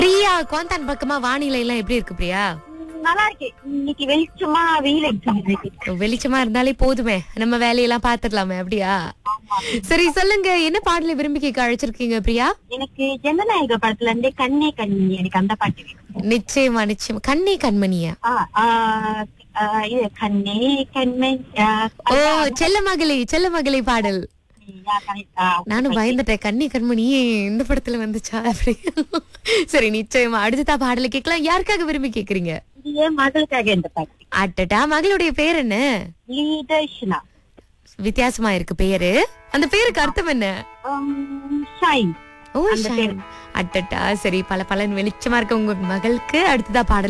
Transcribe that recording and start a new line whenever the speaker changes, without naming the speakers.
பிரியா கோந்தான் பக்கமா வானிலை எல்லாம் எப்படி இருக்கு பிரியா
ம், நல்லா இருக்கு இன்னைக்கு வெளிச்சமா வெயில் அடிச்சு
வெளிச்சமா இருந்தாலே போதுமே நம்ம வேலையெல்லாம் பாத்துடலாமே அப்படியா சரி சொல்லுங்க என்ன பாடலை விரும்பி கேட்க அழைச்சிருக்கீங்க பிரியா
எனக்கு ஜனநாயக படத்துல இருந்தே கண்ணே கண்ணி எனக்கு அந்த பாட்டு வேணும்
நிச்சயமா நிச்சயமா கண்ணே கண்மணியா
ஆ, ஆ, ஆ, இது கண்ணே கண்மண் ஆ,
ஓ செல்ல மகளே செல்ல மகளே பாடல்
ஆ, correct. ஆ,
நானும் பயந்துட்டேன் கண்ணி கண்மணி இந்த படத்துல வந்துச்சா அப்படி சரி நிச்சயமா அடுத்ததா பாடலை கேட்கலாம் யாருக்காக விரும்பி கேக்குறீங்க
இது என் மகளுக்காக இந்த பாட்டு
அட்டட்டா மகளுடைய பேர் என்ன
லீதர்ஷனா
வித்தியாசமா இருக்கு பேரு அந்த பேருக்கு அர்த்தம் என்ன
ஷைன்
ஓ
அந்த
ஷைன்.
பேரு.
அட்டட்டா சரி பல பலன் வெளிச்சமா இருக்க உங்க மகளுக்கு அடுத்ததா பாடல்